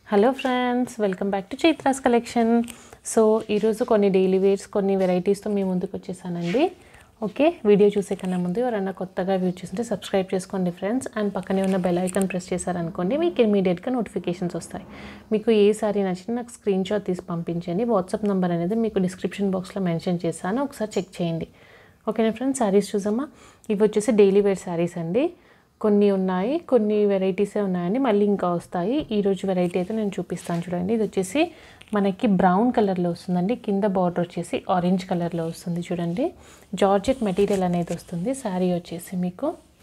hello friends welcome back to Chaitra's collection so ఈరోజు కొన్ని daily wears కొన్ని వెరైటీస్తో మీ ముందుకు వచ్చేసానండి ఓకే వీడియో చూసే కన్నా ముందు ఎవరైనా కొత్తగా వ్యూ చూస్తుంటే సబ్స్క్రైబ్ చేసుకోండి ఫ్రెండ్స్ అండ్ పక్కనే ఉన్న బెల్ ఐకాన్ ప్రెస్ చేశారనుకోండి మీకు ఇమీడియట్గా నోటిఫికేషన్స్ వస్తాయి మీకు ఏ సారీ నచ్చినా నాకు స్క్రీన్ షాట్ తీసి పంపించండి వాట్సాప్ నెంబర్ అనేది మీకు డిస్క్రిప్షన్ బాక్స్లో మెన్షన్ చేశాను ఒకసారి చెక్ చేయండి ఓకేనా ఫ్రెండ్స్ శారీస్ చూసామా ఇవి వచ్చేసి డైలీ వేర్ శారీస్ అండి కొన్ని ఉన్నాయి కొన్ని వెరైటీసే ఉన్నాయండి మళ్ళీ ఇంకా వస్తాయి ఈరోజు వెరైటీ అయితే నేను చూపిస్తాను చూడండి ఇది వచ్చేసి మనకి బ్రౌన్ కలర్లో వస్తుందండి కింద బార్డర్ వచ్చేసి ఆరెంజ్ కలర్లో వస్తుంది చూడండి జార్జెట్ మెటీరియల్ అనేది వస్తుంది శారీ వచ్చేసి మీకు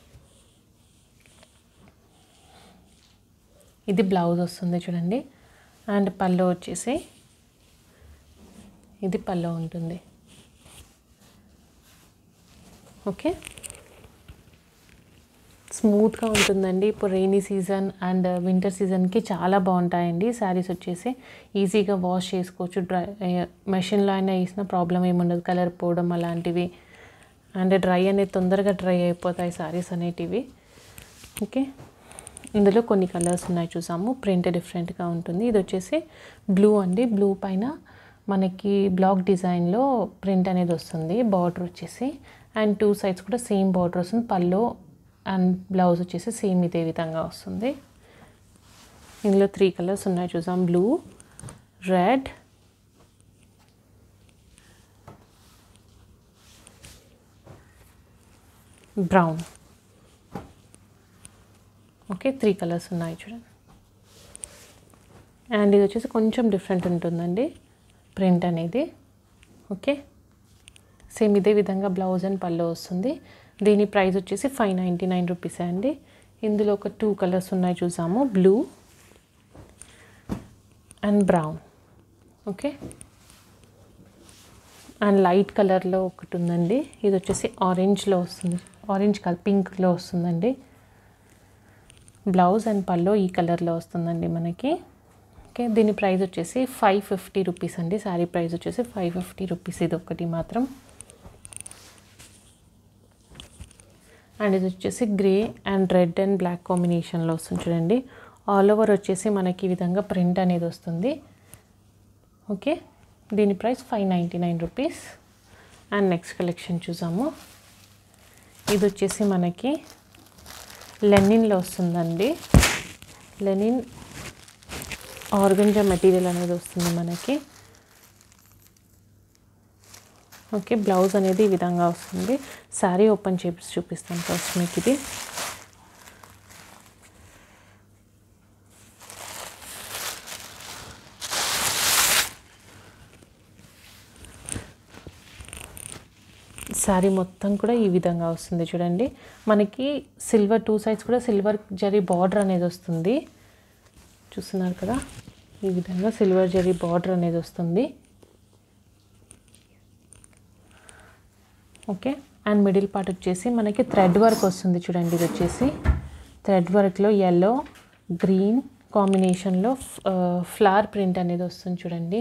ఇది బ్లౌజ్ వస్తుంది చూడండి అండ్ పళ్ళు వచ్చేసి ఇది పళ్ళు ఉంటుంది ఓకే స్మూత్గా ఉంటుందండి ఇప్పుడు రెయినీ సీజన్ అండ్ వింటర్ సీజన్కి చాలా బాగుంటాయండి శారీస్ వచ్చేసి ఈజీగా వాష్ చేసుకోవచ్చు డ్రై మెషిన్లో అయినా వేసిన ప్రాబ్లం ఏముండదు కలర్ పోవడం అలాంటివి అండ్ డ్రై అనేది తొందరగా డ్రై అయిపోతాయి శారీస్ అనేటివి ఓకే ఇందులో కొన్ని కలర్స్ ఉన్నాయి చూసాము ప్రింట్ డిఫరెంట్గా ఉంటుంది ఇది వచ్చేసి బ్లూ అండి బ్లూ పైన మనకి బ్లాక్ డిజైన్లో ప్రింట్ అనేది వస్తుంది బార్డర్ వచ్చేసి అండ్ టూ సైడ్స్ కూడా సేమ్ బార్డర్ వస్తుంది పళ్ళు అండ్ బ్లౌజ్ వచ్చేసి సేమ్ ఇదే విధంగా వస్తుంది ఇందులో త్రీ కలర్స్ ఉన్నాయి చూసాం blue red brown okay three colours ఉన్నాయి చూడండి అండ్ ఇది వచ్చేసి కొంచెం డిఫరెంట్ ఉంటుందండి ప్రింట్ అనేది ఓకే సేమ్ ఇదే విధంగా బ్లౌజ్ అండ్ పళ్ళు వస్తుంది దీని ప్రైస్ వచ్చేసి ఫైవ్ నైంటీ నైన్ రూపీస్ అండి ఇందులో ఒక టూ కలర్స్ ఉన్నాయి చూసాము blue and brown okay and light కలర్లో ఒకటి ఉందండి ఇది వచ్చేసి ఆరెంజ్లో వస్తుంది ఆరెంజ్ కలర్ పింక్లో వస్తుందండి బ్లౌజ్ అండ్ పల్లో ఈ కలర్లో వస్తుందండి మనకి ఓకే దీని ప్రైస్ వచ్చేసి ఫైవ్ ఫిఫ్టీ రూపీస్ అండి శారీ ప్రైస్ వచ్చేసి ఫైవ్ ఫిఫ్టీ రూపీస్ ఇది ఒకటి మాత్రం అండ్ ఇది వచ్చేసి grey and red and black కాంబినేషన్లో వస్తుంది చూడండి ఆల్ ఓవర్ వచ్చేసి మనకి ఈ విధంగా ప్రింట్ అనేది వస్తుంది ఓకే దీని price five ninety nine rupees and next collection చూసాము ఇది వచ్చేసి మనకి లెనిన్లో వస్తుందండి లెనిన్ ఆర్గంజా మెటీరియల్ అనేది వస్తుంది మనకి ఓకే బ్లౌజ్ అనేది ఈ విధంగా వస్తుంది శారీ ఓపెన్ చేసి చూపిస్తాను ఫస్ట్ మీకు ఇది శారీ మొత్తం కూడా ఈ విధంగా వస్తుంది చూడండి మనకి సిల్వర్ టూ సైడ్స్ కూడా సిల్వర్ జరీ బార్డర్ అనేది వస్తుంది చూస్తున్నారు కదా ఈ విధంగా సిల్వర్ జరీ బార్డర్ అనేది వస్తుంది ఓకే అండ్ మిడిల్ పార్ట్ వచ్చేసి మనకి థ్రెడ్ వర్క్ వస్తుంది చూడండి ఇది వచ్చేసి థ్రెడ్ వర్క్లో ఎల్లో గ్రీన్ కాంబినేషన్లో ఫ్లవర్ ప్రింట్ అనేది వస్తుంది చూడండి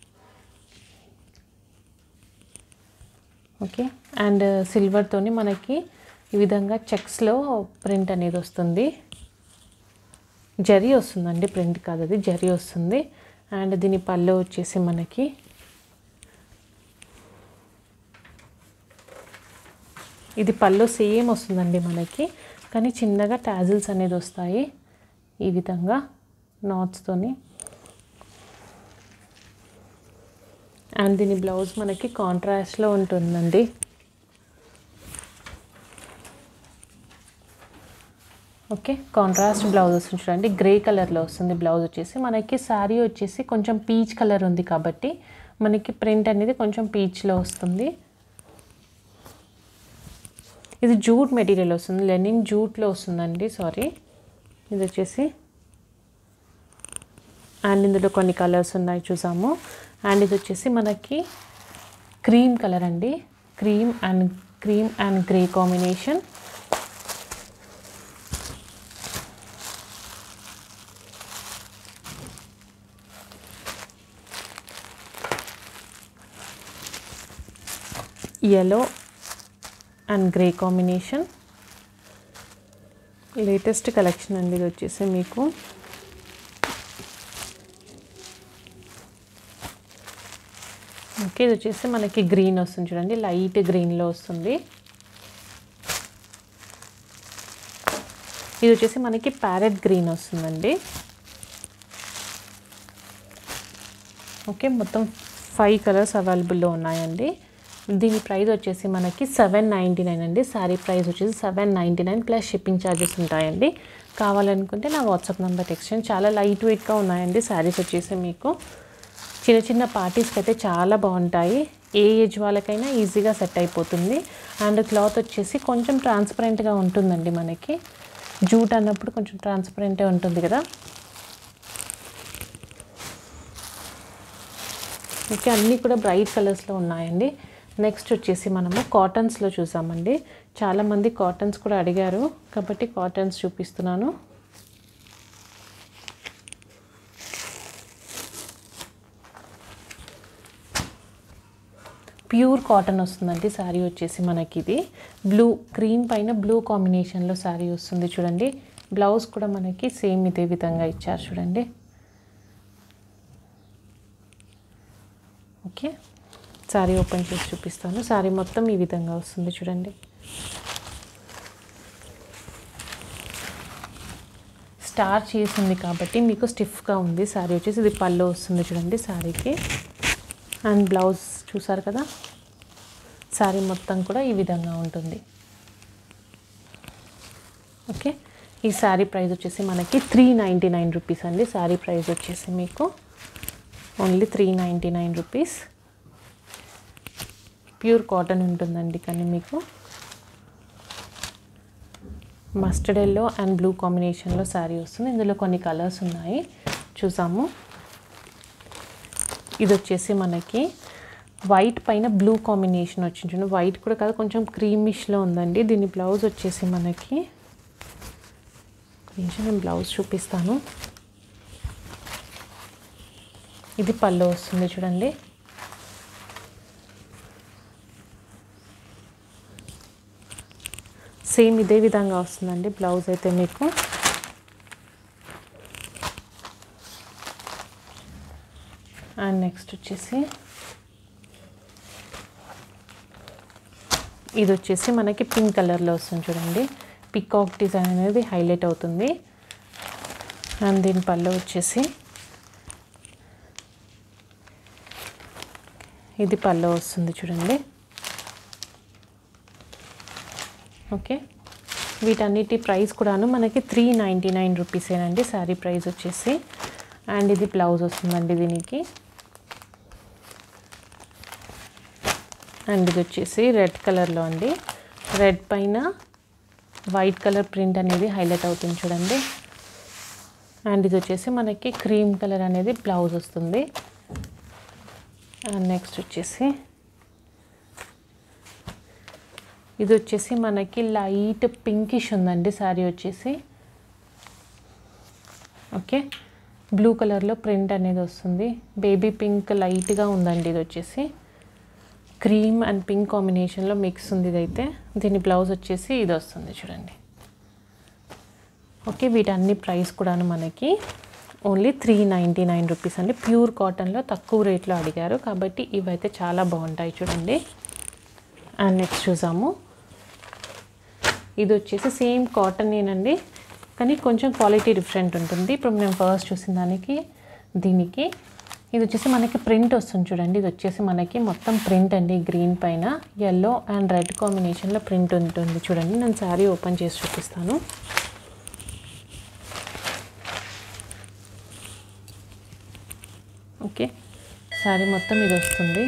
ఓకే అండ్ సిల్వర్తోని మనకి ఈ విధంగా చెక్స్లో ప్రింట్ అనేది వస్తుంది జరీ వస్తుందండి ప్రింట్ కాదు అది జరీ వస్తుంది అండ్ దీని పళ్ళు వచ్చేసి మనకి ఇది పళ్ళు సేమ్ వస్తుందండి మనకి కానీ చిన్నగా టాజిల్స్ అనేది వస్తాయి ఈ విధంగా నాట్స్తోని అండ్ దీని బ్లౌజ్ మనకి కాంట్రాస్ట్లో ఉంటుందండి ఓకే కాంట్రాస్ట్ బ్లౌజ్ వస్తుంది చూడండి గ్రే కలర్లో వస్తుంది బ్లౌజ్ వచ్చేసి మనకి శారీ వచ్చేసి కొంచెం పీచ్ కలర్ ఉంది కాబట్టి మనకి ప్రింట్ అనేది కొంచెం పీచ్లో వస్తుంది ఇది జూట్ మెటీరియల్ వస్తుంది లెనిన్ జూట్లో వస్తుందండి సారీ ఇది వచ్చేసి అండ్ ఇందులో కొన్ని కలర్స్ ఉన్నాయి చూసాము అండ్ ఇది వచ్చేసి మనకి క్రీమ్ కలర్ అండి cream and cream and grey combination yellow and grey combination latest collection అండి ఇది వచ్చేసి మీకు ఓకే ఇది వచ్చేసి మనకి గ్రీన్ వస్తుంది చూడండి లైట్ గ్రీన్లో వస్తుంది ఇది వచ్చేసి మనకి ప్యారెట్ గ్రీన్ వస్తుందండి ఓకే మొత్తం ఫైవ్ కలర్స్ అవైలబుల్లో ఉన్నాయండి దీని ప్రైస్ వచ్చేసి మనకి సెవెన్ నైంటీ నైన్ అండి శారీ ప్రైస్ వచ్చేసి seven ninety nine plus shipping charges ఉంటాయండి కావాలనుకుంటే నా వాట్సాప్ నెంబర్ టెక్స్ట్ చేయండి చాలా లైట్ వెయిట్గా ఉన్నాయండి శారీస్ వచ్చేసి మీకు చిన్న చిన్న పార్టీస్కి అయితే చాలా బాగుంటాయి ఏ ఏజ్ వాళ్ళకైనా ఈజీగా సెట్ అయిపోతుంది అండ్ క్లాత్ వచ్చేసి కొంచెం ట్రాన్స్పరెంట్గా ఉంటుందండి మనకి జూట్ అన్నప్పుడు కొంచెం ట్రాన్స్పరెంటే ఉంటుంది కదా ఓకే అన్నీ కూడా బ్రైట్ కలర్స్లో ఉన్నాయండి నెక్స్ట్ వచ్చేసి మనము కాటన్స్లో చూసామండి చాలామంది కాటన్స్ కూడా అడిగారు కాబట్టి కాటన్స్ చూపిస్తున్నాను ప్యూర్ కాటన్ వస్తుందండి శారీ వచ్చేసి మనకి ఇది బ్లూ క్రీమ్ పైన బ్లూ కాంబినేషన్లో శారీ వస్తుంది చూడండి బ్లౌజ్ కూడా మనకి సేమ్ ఇదే విధంగా ఇచ్చారు చూడండి ఓకే శారీ ఓపెన్ చేసి చూపిస్తాను శారీ మొత్తం ఈ విధంగా వస్తుంది చూడండి స్టార్ చేసింది కాబట్టి మీకు స్టిఫ్గా ఉంది శారీ వచ్చేసి ఇది పళ్ళు వస్తుంది చూడండి శారీకి అండ్ బ్లౌజ్ చూసారు కదా శారీ మొత్తం కూడా ఈ విధంగా ఉంటుంది ఓకే ఈ శారీ ప్రైస్ వచ్చేసి మనకి త్రీ నైంటీ నైన్ రూపీస్ అండి శారీ ప్రైస్ వచ్చేసి మీకు only three ninety nine rupees pure cotton ఉంటుందండి కానీ మీకు మస్టర్డ్ ఎల్లో అండ్ బ్లూ కాంబినేషన్లో శారీ వస్తుంది ఇందులో కొన్ని కలర్స్ ఉన్నాయి చూసాము ఇది వచ్చేసి మనకి వైట్ పైన బ్లూ కాంబినేషన్ వచ్చింది వైట్ కూడా కాదు కొంచెం క్రీమిష్లో ఉందండి దీని బ్లౌజ్ వచ్చేసి మనకి నిమిషం నేను బ్లౌజ్ చూపిస్తాను ఇది పళ్ళు వస్తుంది చూడండి సేమ్ ఇదే విధంగా వస్తుందండి బ్లౌజ్ అయితే మీకు అండ్ నెక్స్ట్ వచ్చేసి ఇది వచ్చేసి మనకి పింక్ కలర్లో వస్తుంది చూడండి పికాక్ డిజైన్ అనేది హైలైట్ అవుతుంది అండ్ దీని పళ్ళు వచ్చేసి ఇది పళ్ళు వస్తుంది చూడండి ఓకే వీటన్నిటి ప్రైస్ కూడాను మనకి త్రీ నైంటీ నైన్ రూపీసేనండి శారీ ప్రైస్ వచ్చేసి అండ్ ఇది బ్లౌజ్ వస్తుందండి దీనికి అండ్ ఇది వచ్చేసి రెడ్ కలర్లో అండి రెడ్ పైన వైట్ కలర్ ప్రింట్ అనేది హైలైట్ అవుతుంది చూడండి అండ్ ఇది వచ్చేసి మనకి క్రీమ్ కలర్ అనేది బ్లౌజ్ వస్తుంది అండ్ నెక్స్ట్ వచ్చేసి ఇది వచ్చేసి మనకి లైట్ పింకిష్ ఉందండి శారీ వచ్చేసి ఓకే బ్లూ కలర్లో ప్రింట్ అనేది వస్తుంది బేబీ పింక్ లైట్గా ఉందండి ఇది వచ్చేసి క్రీమ్ అండ్ పింక్ కాంబినేషన్లో మిక్స్ ఉంది ఇదైతే దీని బ్లౌజ్ వచ్చేసి ఇది వస్తుంది చూడండి ఓకే వీటన్ని ప్రైస్ కూడాను మనకి only three ninety nine rupees అండి ప్యూర్ కాటన్లో తక్కువ రేట్లో అడిగారు కాబట్టి ఇవైతే చాలా బాగుంటాయి చూడండి అండ్ నెక్స్ట్ చూసాము ఇది వచ్చేసి సేమ్ కాటనేనండి కానీ కొంచెం క్వాలిటీ డిఫరెంట్ ఉంటుంది ఇప్పుడు మేము ఫస్ట్ చూసిన దానికి దీనికి ఇది వచ్చేసి మనకి ప్రింట్ వస్తుంది చూడండి ఇది వచ్చేసి మనకి మొత్తం ప్రింట్ అండి గ్రీన్ పైన ఎల్లో అండ్ రెడ్ కాంబినేషన్లో ప్రింట్ ఉంటుంది చూడండి నేను శారీ ఓపెన్ చేసి చూపిస్తాను ఓకే శారీ మొత్తం ఇది వస్తుంది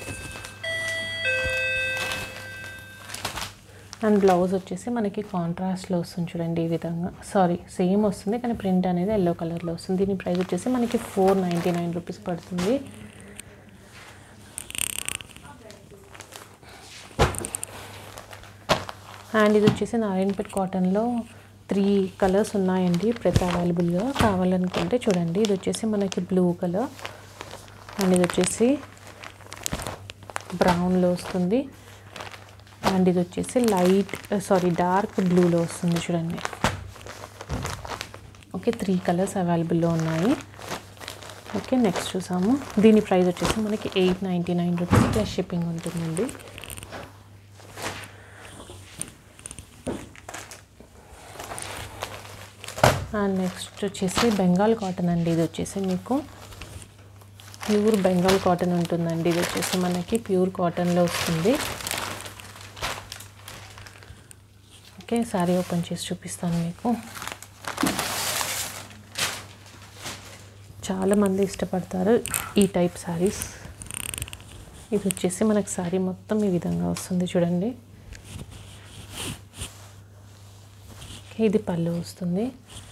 అండ్ బ్లౌజ్ వచ్చేసి మనకి కాంట్రాస్ట్లో వస్తుంది చూడండి ఈ విధంగా సారీ సేమ్ వస్తుంది కానీ ప్రింట్ అనేది ఎల్లో కలర్లో వస్తుంది దీని ప్రైస్ వచ్చేసి మనకి ఫోర్ నైంటీ నైన్ రూపీస్ పడుతుంది అండ్ ఇది వచ్చేసి నారాయణపేట్ కాటన్లో త్రీ కలర్స్ ఉన్నాయండి ప్రతి అవైలబుల్గా కావాలనుకుంటే చూడండి ఇది వచ్చేసి మనకి బ్లూ కలర్ అండ్ ఇది వచ్చేసి బ్రౌన్లో వస్తుంది అండ్ ఇది వచ్చేసి లైట్ సారీ డార్క్ బ్లూలో వస్తుంది చూడండి ఓకే త్రీ కలర్స్ అవైలబుల్లో ఉన్నాయి ఓకే నెక్స్ట్ చూసాము దీని ప్రైస్ వచ్చేసి మనకి eight ninety nine rupees plus shipping ఉంటుందండి అండ్ నెక్స్ట్ వచ్చేసి బెంగాల్ కాటన్ అండి ఇది వచ్చేసి మీకు ప్యూర్ బెంగాల్ కాటన్ ఉంటుందండి ఇది వచ్చేసి మనకి ప్యూర్ కాటన్లో వస్తుంది ఓకే శారీ ఓపెన్ చేసి చూపిస్తాను మీకు చాలామంది ఇష్టపడతారు ఈ టైప్ శారీస్ ఇది వచ్చేసి మనకు శారీ మొత్తం ఈ విధంగా వస్తుంది చూడండి ఓకే, ఇది పళ్ళు వస్తుంది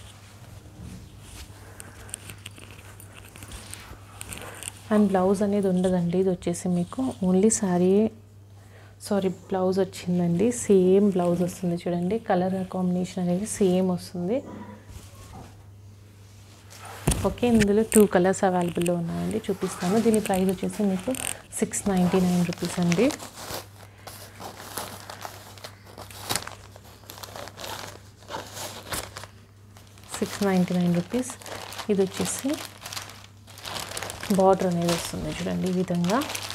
అండ్ బ్లౌజ్ అనేది ఉండదండి ఇది వచ్చేసి మీకు ఓన్లీ శారీ సారీ బ్లౌజ్ వచ్చిందండి సేమ్ బ్లౌజ్ వస్తుంది చూడండి కలర్ కాంబినేషన్ అనేది సేమ్ వస్తుంది ఓకే ఇందులో టూ కలర్స్ అవైలబుల్లో ఉన్నాయండి చూపిస్తాను దీని ప్రైస్ వచ్చేసి మీకు సిక్స్ నైంటీ నైన్ రూపీస్ అండి సిక్స్ నైంటీ నైన్ రూపీస్ ఇది వచ్చేసి బార్డర్ అనేది వస్తుంది చూడండి ఈ విధంగా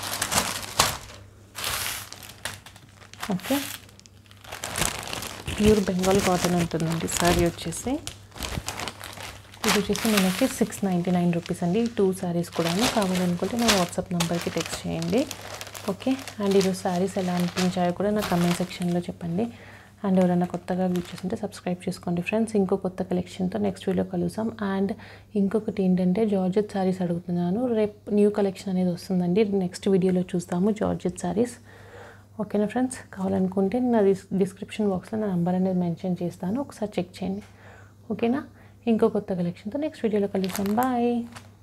ఓకే ప్యూర్ బెంగాల్ కాటన్ ఉంటుందండి సారీ వచ్చేసి ఇది వచ్చేసి మనకి సిక్స్ నైంటీ నైన్ రూపీస్ అండి ఈ టూ శారీస్ కూడాను కావాలనుకుంటే నా వాట్సాప్ నెంబర్కి టెక్స్ట్ చేయండి ఓకే అండ్ ఈరోజు శారీస్ ఎలా అనిపించాయో కూడా నా కమెంట్ సెక్షన్లో చెప్పండి అండ్ ఎవరైనా కొత్తగా వ్యూ చేస్తుంటే సబ్స్క్రైబ్ చేసుకోండి ఫ్రెండ్స్ ఇంకో కొత్త కలెక్షన్తో నెక్స్ట్ వీడియో కలుసాం అండ్ ఇంకొకటి ఏంటంటే జార్జెట్ శారీస్ అడుగుతున్నాను రేపు న్యూ కలెక్షన్ అనేది వస్తుందండి నెక్స్ట్ వీడియోలో చూస్తాము జార్జెట్ శారీస్ ఓకేనా ఫ్రెండ్స్ కావాలనుకుంటే నా డిస్ డిస్క్రిప్షన్ బాక్స్లో నా నెంబర్ అనేది మెన్షన్ చేస్తాను ఒకసారి చెక్ చేయండి ఓకేనా ఇంకో కొత్త కలెక్షన్తో నెక్స్ట్ వీడియోలో కలుస్తాం బాయ్